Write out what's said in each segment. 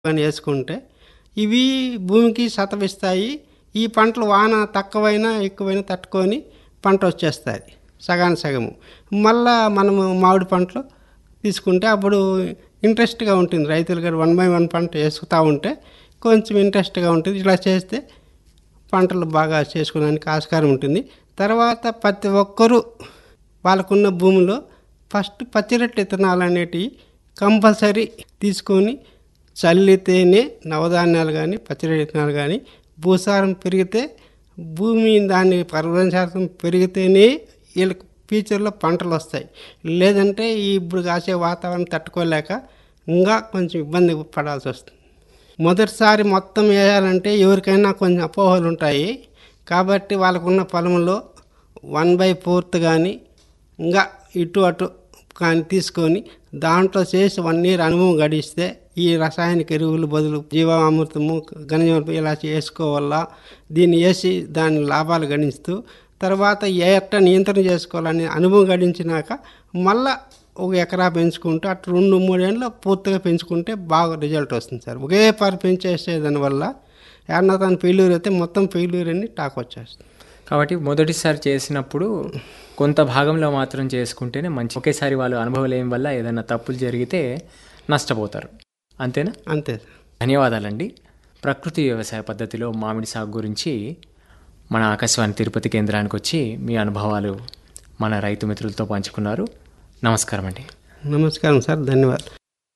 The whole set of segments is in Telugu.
కానీ వేసుకుంటే ఇవి భూమికి సతవిస్తాయి ఈ పంటలు వాన తక్కువైనా ఎక్కువైనా తట్టుకొని పంట వచ్చేస్తుంది సగానికి సగము మళ్ళా మనము మామిడి పంటలు తీసుకుంటే అప్పుడు ఇంట్రెస్ట్గా ఉంటుంది రైతులు గారు వన్ బై వన్ పంట వేసుకుతూ ఉంటే కొంచెం ఇంట్రెస్ట్గా ఉంటుంది ఇలా చేస్తే పంటలు బాగా చేసుకోవడానికి ఆస్కారం ఉంటుంది తర్వాత ప్రతి ఒక్కరూ వాళ్ళకున్న భూమిలో ఫస్ట్ పచ్చిరొట్టు విత్తనాలు అనేటివి కంపల్సరీ తీసుకొని చల్లితేనే నవధాన్యాలు కానీ పచ్చిరొట్టు విత్తనాలు కానీ భూసారం పెరిగితే భూమి దాని పర్వతం శాతం పెరిగితేనే వీళ్ళకి ఫ్యూచర్లో పంటలు వస్తాయి లేదంటే ఈ ఇప్పుడు కాసే వాతావరణం తట్టుకోలేక ఇంకా కొంచెం ఇబ్బంది పడాల్సి వస్తుంది మొదటిసారి మొత్తం వేయాలంటే ఎవరికైనా కొంచెం అపోహలు ఉంటాయి కాబట్టి వాళ్ళకున్న పొలంలో వన్ బై ఫోర్త్ కానీ ఇంకా ఇటు అటు కానీ తీసుకొని దాంట్లో చేసి వన్ ఇయర్ అనుభవం గడిస్తే ఈ రసాయనిక ఎరువులు బదులు జీవామృతము ఘనజీవన ఇలా చేసుకోవాలా దీన్ని వేసి దాని లాభాలు గణిస్తూ తర్వాత ఏ ఎట్ట నియంత్రణ చేసుకోవాలని అనుభవం గడించినాక మళ్ళా ఒక ఎకరా పెంచుకుంటే అటు రెండు మూడేళ్ళు పూర్తిగా పెంచుకుంటే బాగా రిజల్ట్ వస్తుంది సార్ ఒకే పారి పెంచేసే దానివల్ల ఏమన్నా తను ఫెయిల్యూర్ అయితే మొత్తం ఫెయిల్యూర్ అని టాక్ వచ్చేస్తుంది కాబట్టి మొదటిసారి చేసినప్పుడు కొంత భాగంలో మాత్రం చేసుకుంటేనే మంచి ఒకేసారి వాళ్ళు అనుభవం లేని వల్ల ఏదైనా తప్పులు జరిగితే నష్టపోతారు అంతేనా అంతే సార్ ధన్యవాదాలండి ప్రకృతి వ్యవసాయ పద్ధతిలో మామిడి సాగు గురించి మన ఆకాశవాణి తిరుపతి కేంద్రానికి వచ్చి మీ అనుభవాలు మన రైతు మిత్రులతో పంచుకున్నారు నమస్కారం అండి నమస్కారం సార్ ధన్యవాదాలు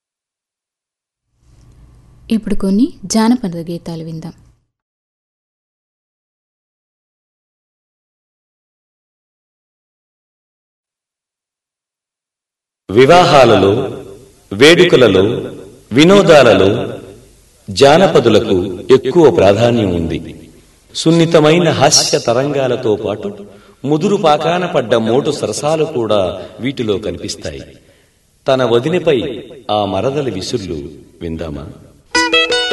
ఇప్పుడు కొన్ని జానపద గీతాలు విందాం వివాహాలలో వేడుకలలో వినోదాలలో జానపదులకు ఎక్కువ ప్రాధాన్యం ఉంది సున్నితమైన హాస్య తరంగాలతో పాటు ముదురు పాకాన పడ్డ మోటు సరసాలు కూడా వీటిలో కనిపిస్తాయి తన వదినపై ఆ మరదలి విసుర్లు విందామా